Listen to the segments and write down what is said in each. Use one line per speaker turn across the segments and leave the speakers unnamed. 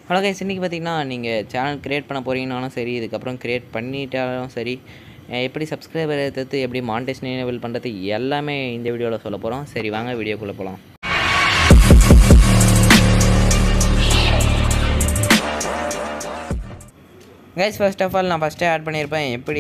hello guys இன்றைக்கி பார்த்தீங்கன்னா நீங்கள் சேனல் க்ரியேட் பண்ண போகிறீங்கனாலும் சரி இதுக்கப்புறம் க்ரியேட் பண்ணிட்டாலும் சரி அஹ் எப்படி சப்ஸ்கிரைபர் எடுத்து எப்படி மானிட்டேஷன் எனேபிள் பண்ணுறது எல்லாமே இந்த வீடியோவில் சொல்ல போகிறோம் சரி வாங்க வீடியோக்குள்ளே போகலாம் கைஸ் ஃபர்ஸ்ட் ஆஃப் ஆல் நான் ஃபஸ்ட்டே ஆட் பண்ணியிருப்பேன் எப்படி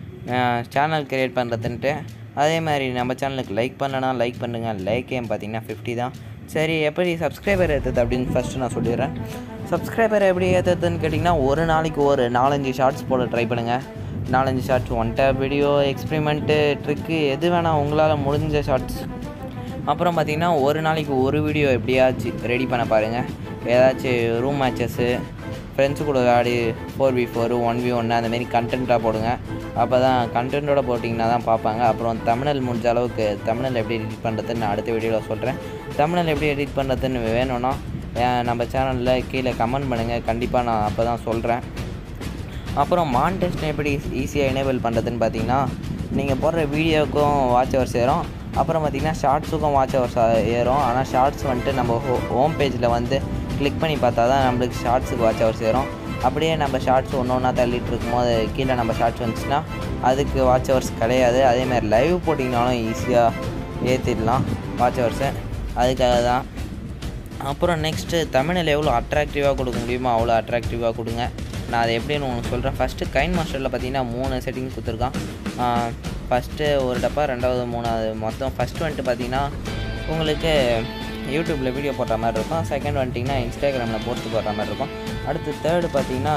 சேனல் க்ரியேட் பண்ணுறதுன்ட்டு அதே மாதிரி நம்ம சேனலுக்கு லைக் பண்ணனா லைக் பண்ணுங்கள் லைக் ஏன் பார்த்தீங்கன்னா ஃபிஃப்டி தான் சரி எப்படி சப்ஸ்கிரைபர் ஏற்றுறது அப்படின்னு ஃபஸ்ட்டு நான் சொல்லிடுறேன் சப்ஸ்கிரைபர் எப்படி ஏற்றுறதுன்னு கேட்டிங்கன்னா ஒரு நாளைக்கு ஒரு நாலஞ்சு ஷார்ட்ஸ் போட ட்ரை பண்ணுங்கள் நாலஞ்சு shorts one tap video experiment trick எது வேணால் உங்களால் முடிஞ்ச ஷார்ட்ஸ் அப்புறம் பார்த்தீங்கன்னா ஒரு நாளைக்கு ஒரு வீடியோ எப்படியாச்சும் ரெடி பண்ண பாருங்கள் ஏதாச்சும் ரூம் மேட்சஸ்ஸு ஃப்ரெண்ட்ஸு கூட ஆடி four v four one v ஒன்று அந்தமாரி கண்டென்ட்டாக போடுங்க அப்போ தான் கண்டென்ட்டோட போட்டிங்கன்னா தான் பார்ப்பாங்க அப்புறம் தமிழ் முடிஞ்ச அளவுக்கு தமிழில் எப்படி எடிட் பண்ணுறதுன்னு நான் அடுத்த வீடியோவில் சொல்கிறேன் தமிழில் எப்படி எடிட் பண்ணுறதுன்னு வேணும்னா அஹ் நம்ம சேனலில் கீழே கமெண்ட் பண்ணுங்கள் கண்டிப்பாக நான் அப்போ தான் சொல்கிறேன் அப்புறம் மான்டெஸ்ட் எப்படி ஈஸியாக எனேபிள் பண்ணுறதுன்னு பார்த்தீங்கன்னா நீங்கள் போடுற வீடியோவுக்கும் வாட்ச் ஹவர்ஸ் ஏறும் அப்புறம் பார்த்தீங்கன்னா ஷார்ட்ஸுக்கும் வாட்ச் ஹவர்ஸ் ஏறும் ஆனால் ஷார்ட்ஸ் வந்துட்டு நம்ம ஹோ ஹோம் பேஜில் வந்து கிளிக் பண்ணி பார்த்தா தான் நம்மளுக்கு ஷார்ட்ஸுக்கு வாட்ச் ஹவர்ஸ் ஏறும் அப்படியே நம்ம ஷார்ட்ஸ் ஒன்று ஒன்றா தள்ளிட்டு இருக்கும்போது கீழே நம்ம ஷார்ட்ஸ் வந்துச்சுன்னா அதுக்கு வாட்ச் ஹவர்ஸ் கிடையாது அதேமாதிரி லைவ் போட்டிங்கனாலும் ஈஸியாக ஏற்றிடலாம் வாட்ச் ஹவர்ஸை அதுக்காக தான் அப்புறம் நெக்ஸ்ட்டு தமிழில் எவ்வளோ அட்ராக்டிவாக கொடுக்க முடியுமோ அவ்வளோ அட்ராக்டிவாக கொடுங்க நான் அதை எப்படின்னு உங்களுக்கு சொல்கிறேன் ஃபஸ்ட்டு கைன் மாஸ்டரில் பார்த்தீங்கன்னா மூணு செட்டிங் கொடுத்துருக்கான் ஃபஸ்ட்டு ஒரு டப்பா ரெண்டாவது மூணாவது மொத்தம் ஃபஸ்ட்டு வந்துட்டு பார்த்தீங்கன்னா உங்களுக்கு யூடியூப்பில் வீடியோ போடுற மாதிரி இருக்கும் செகண்ட் வந்துட்டிங்கன்னா இன்ஸ்டாகிராமில் போஸ்ட் போடுற மாதிரி இருக்கும் அடுத்து தேர்டு பார்த்தீங்கன்னா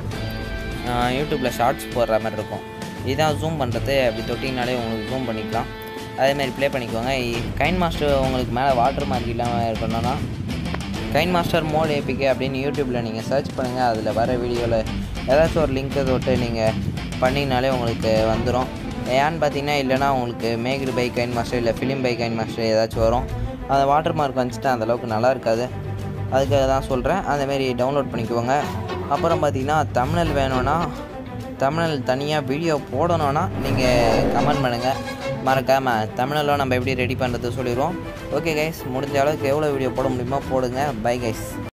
யூடியூப்பில் ஷார்ட்ஸ் போடுற மாதிரி இருக்கும் இதுதான் ஜூம் பண்ணுறது அப்படி தொட்டிங்கனாலே உங்களுக்கு ஜூம் பண்ணிக்கலாம் அதேமாதிரி ப்ளே பண்ணிக்கோங்க கைன் மாஸ்டர் உங்களுக்கு மேலே வாட்டர் மார்க் இல்லாமல் இருக்கணும்னா கைன் மாஸ்டர் மோட் ஏபிகே அப்படின்னு யூடியூப்பில் நீங்கள் சர்ச் பண்ணுங்கள் அதில் வர வீடியோவில் ஏதாச்சும் ஒரு லிங்க்கை தொட்டு நீங்கள் பண்ணிங்கனாலே உங்களுக்கு வந்துடும் ஏன்னு பார்த்தீங்கன்னா இல்லைனா உங்களுக்கு மேக்டு பை கைன் மாஸ்டர் இல்லை ஃபிலிம் பை கைன் மாஸ்டர் ஏதாச்சும் வரும் அந்த வாட்டர் மார்க் வந்துச்சுட்டு அந்தளவுக்கு நல்லா இருக்காது அதுக்காக தான் சொல்கிறேன் அந்தமாரி டவுன்லோட் பண்ணிக்குவோங்க அப்புறம் பார்த்தீங்கன்னா தமிழ் வேணும்னா தமிழ் தனியாக வீடியோ போடணும்னா நீங்கள் கமெண்ட் பண்ணுங்கள் மறக்காமல் தமிழில் நம்ம எப்படி ரெடி பண்ணுறது சொல்லிடுவோம் ஓகே கைஸ் முடிஞ்ச அளவுக்கு எவ்வளோ வீடியோ போட முடியுமோ போடுங்க பை கைஸ்